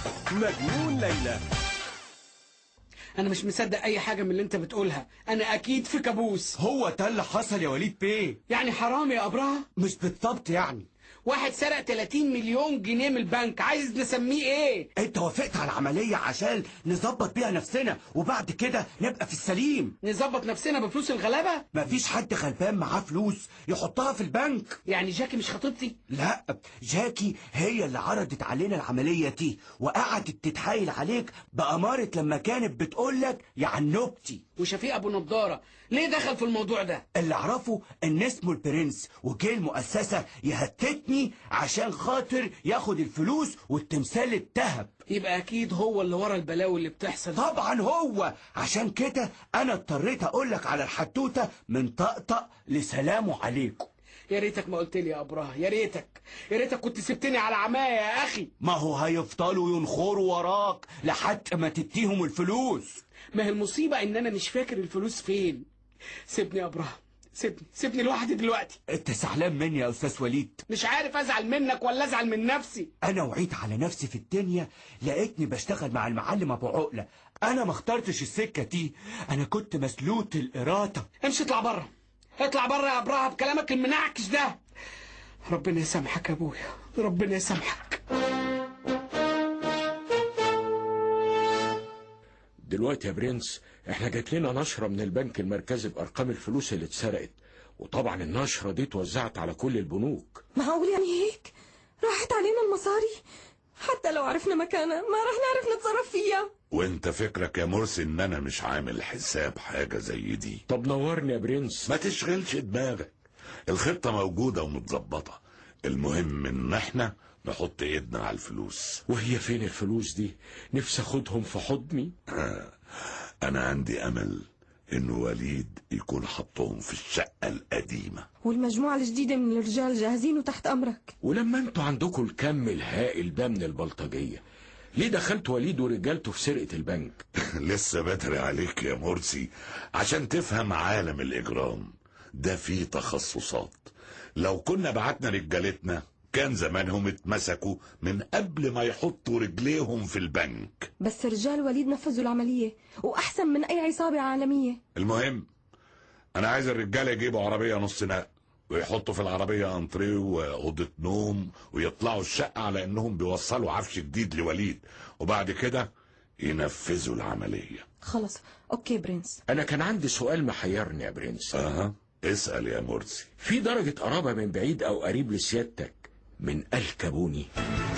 مجنون ليلى انا مش مصدق اي حاجه من اللي انت بتقولها انا اكيد في كابوس هو ده اللي حصل يا وليد بيه يعني حرام يا ابراهيم مش بالضبط يعني واحد سرق 30 مليون جنيه من البنك عايز نسميه ايه انت وافقت على العملية عشان نظبط بيها نفسنا وبعد كده نبقى في السليم نظبط نفسنا بفلوس الغلابه مفيش حد غلبان معاه فلوس يحطها في البنك يعني جاكي مش خطيبتي لا جاكي هي اللي عرضت علينا العملية دي وقعدت تتحايل عليك بأمارة لما كانت بتقولك يا عنوبتي وشفيق ابو نضاره ليه دخل في الموضوع ده اللي اعرفه ان اسمه البرنس وجه المؤسسة يهتتني عشان خاطر ياخد الفلوس والتمثال الذهب يبقى اكيد هو اللي ورا البلاوي اللي بتحصل طبعا هو عشان كده انا اضطريت اقولك على الحتوتة من طقطق لسلامه عليكم يا ريتك ما قلت لي يا ابراهيم يا ريتك يا ريتك كنت سبتني على عماية يا اخي ما هو هيفضلوا ينخروا وراك لحد ما تديهم الفلوس ما هي المصيبه ان انا مش فاكر الفلوس فين سيبني يا ابراهيم سيبني سيبني لوحدي دلوقتي انت زعلان مني يا استاذ وليد مش عارف ازعل منك ولا ازعل من نفسي انا وعيت على نفسي في الدنيا لقيتني بشتغل مع المعلم ابو عقله انا ما اخترتش السكه دي انا كنت مسلوط الاراده امشي اطلع بره اطلع بره يا ابراهيم بكلامك المنعكش ده ربنا يسامحك يا ابويا ربنا يسامحك دلوقتي يا برنس احنا جات لنا نشرة من البنك المركزي بأرقام الفلوس اللي اتسرقت وطبعا النشرة دي اتوزعت على كل البنوك معقول يعني هيك راحت علينا المصاري حتى لو عرفنا مكانها ما رح نعرف نتصرف فيها وانت فكرك يا مرسي ان انا مش عامل حساب حاجة زي دي طب نورني يا برنس ما تشغلش دماغك الخطة موجودة ومتظبطة المهم ان احنا نحط ايدنا على الفلوس وهي فين الفلوس دي نفسي اخدهم في حضني انا عندي امل ان وليد يكون حطهم في الشقة القديمة والمجموعة الجديدة من الرجال جاهزين وتحت أمرك ولما انتوا عندكم الكم الهائل ده من البلطجية ليه دخلت وليد ورجالته في سرقة البنك لسه بدري عليك يا مرسي عشان تفهم عالم الإجرام ده فيه تخصصات لو كنا بعتنا رجالتنا كان زمانهم اتمسكوا من قبل ما يحطوا رجليهم في البنك بس رجال وليد نفذوا العملية وأحسن من أي عصابة عالمية المهم أنا عايز الرجالة يجيبوا عربية نص نقل ويحطوا في العربية انتريه وأوضة نوم ويطلعوا الشقة على إنهم بيوصلوا عفش جديد لوليد وبعد كده ينفذوا العملية خلص أوكي برنس انا كان عندي سؤال محيرني يا برنس أها اسأل يا مرسي في درجة قرابة من بعيد او قريب لسيادتك من الكابوني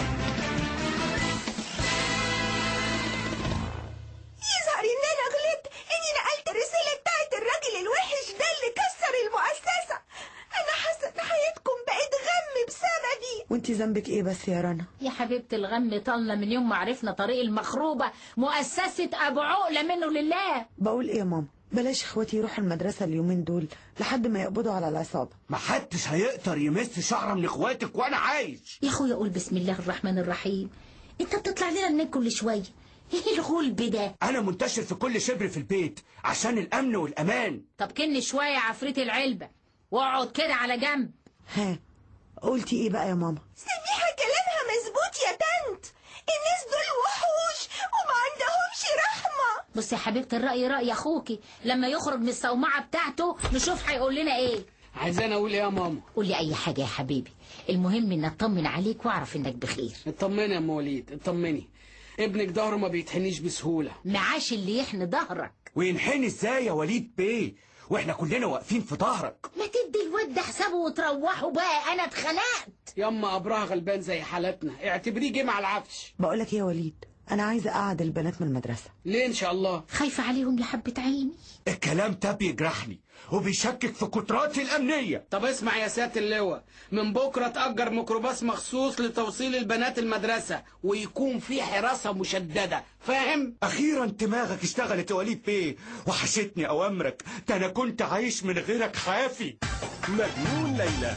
يظهر ان انا غلطت اني نقلت الرسالة بتاعت الراجل الوحش ده اللي كسر المؤسسة انا حاسة ان حياتكم بقت غم بسببي وانت ذنبك ايه بس يا رنا يا حبيبة الغم طالنا من يوم ما عرفنا طريق المخروبة مؤسسة أبو عقلة منه لله بقول ايه يا ماما بلاش اخواتي يروحوا المدرسة اليومين دول لحد ما يقبضوا على العصابة محدش هيقدر يمس شعره من اخواتك وانا عايش يا أخويا قول بسم الله الرحمن الرحيم أنت بتطلع لنا منين كل شوية إيه الغلب ده انا منتشر في كل شبر في البيت عشان الامن والامان طب كن شوية عفريت العلبة واقعد كده على جنب ها قلتي ايه بقى يا ماما سميحة كلامها مظبوط يا تنت الناس دول وحوش وما عندهمش رحمة بص يا حبيبة الرأي رأي أخوكي لما يخرج من الصومعة بتاعته نشوف هيقول لنا إيه عايزاني اقول ايه يا ماما قولي أي حاجة يا حبيبي المهم إن أطمن عليك وأعرف إنك بخير اطمني يا ام وليد اطمني ابنك ظهره ما بيتحنيش بسهوله معاش اللي يحن ظهرك وينحني ازاي يا وليد بيه واحنا كلنا واقفين في ظهرك ما تدي الواد ده حسابه وتروحوا بقى أنا اتخنقت ياما ابراها غلبان زي حالتنا اعتبريه جه مع العفش بقولك ايه يا وليد انا عايزة اقعد البنات من المدرسة ليه ان شاء الله خايفة عليهم يا حبة عيني الكلام ده بيجرحني وبيشكك في قدراتي الامنيه طب اسمع يا سيادة اللواء من بكرة تأجر ميكروباص مخصوص لتوصيل البنات المدرسة ويكون في حراسة مشددة فاهم؟ اخيرا دماغك اشتغلت يا وليد بيه وحشتني اوامرك ده انا كنت عايش من غيرك حافي مجنون ليلى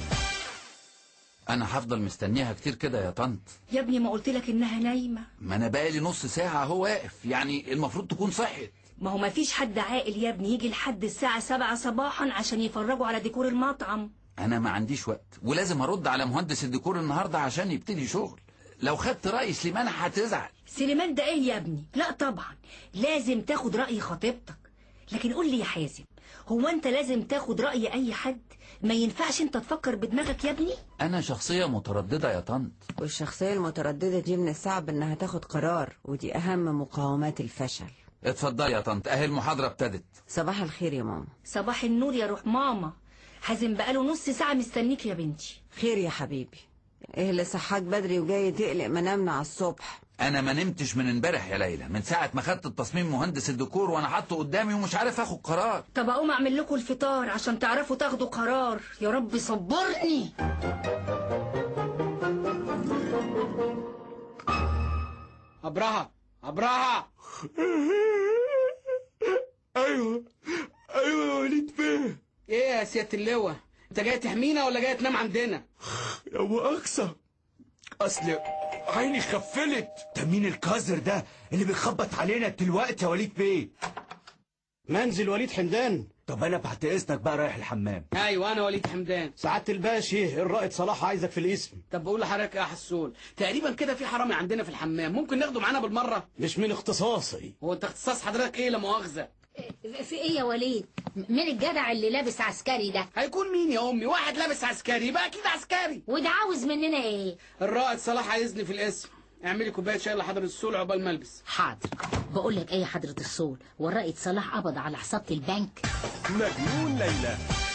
انا هفضل مستنيها كتير كده يا طنط يا ابني ما قلت لك انها نايمه ما انا بقالي نص ساعة اهو واقف يعني المفروض تكون صحت ما هو ما فيش حد عاقل يا ابني يجي لحد الساعه 7 صباحا عشان يفرجوا على ديكور المطعم انا ما عنديش وقت ولازم ارد على مهندس الديكور النهاردة عشان يبتدي شغل لو خدت رأي سليمان هتزعل سليمان ده ايه يا ابني لا طبعا لازم تاخد رأي خطيبتك لكن قول لي يا حازم هو انت لازم تاخد رأي اي حد ما ينفعش انت تفكر بدماغك يا ابني انا شخصية مترددة يا طنط والشخصية المترددة دي من الصعب انها تاخد قرار ودي اهم مقاومات الفشل اتفضلي يا طنط اهي المحاضرة ابتدت صباح الخير يا ماما صباح النور يا روح ماما حازم بقاله نص ساعة مستنيك يا بنتي خير يا حبيبي ايه اللي صحاك بدري وجاي تقلق منامنا على الصبح انا ما نمتش من امبارح يا ليلى من ساعة ما خدت التصميم مهندس الديكور وانا حاطه قدامي ومش عارف اخد قرار طب اقوم اعمل لكم الفطار عشان تعرفوا تاخدوا قرار يا رب صبرني ابرهة ابرهة ايوه ايوه يا وليد بيه ايه يا سيادة اللواء انت جاي تحمينا ولا جاي تنام عندنا يا مؤاخذة اصل عيني خفلت ده مين القذر ده اللي بيخبط علينا دلوقتي يا وليد بيه منزل وليد حمدان طب انا بعد اذنك بقى رايح الحمام ايوه انا وليد حمدان سعادة الباشا الرائد صلاح عايزك في الاسم طب بقول لحضرتك يا حسون تقريبا كده في حرامي عندنا في الحمام ممكن ناخده معانا بالمره مش من اختصاصي هو انت اختصاص حضرتك ايه لا مؤاخذه في ايه يا وليد مين الجدع اللي لابس عسكري ده هيكون مين يا امي واحد لابس عسكري يبقى اكيد عسكري وده عاوز مننا ايه الرائد صلاح عايزني في الاسم اعملي كوبايه شاي لحضرة السول عقبال ما البس حاضر بقول لك ايه يا حضرة الصول والرائد صلاح قبض على حسابة البنك مجنون ليلى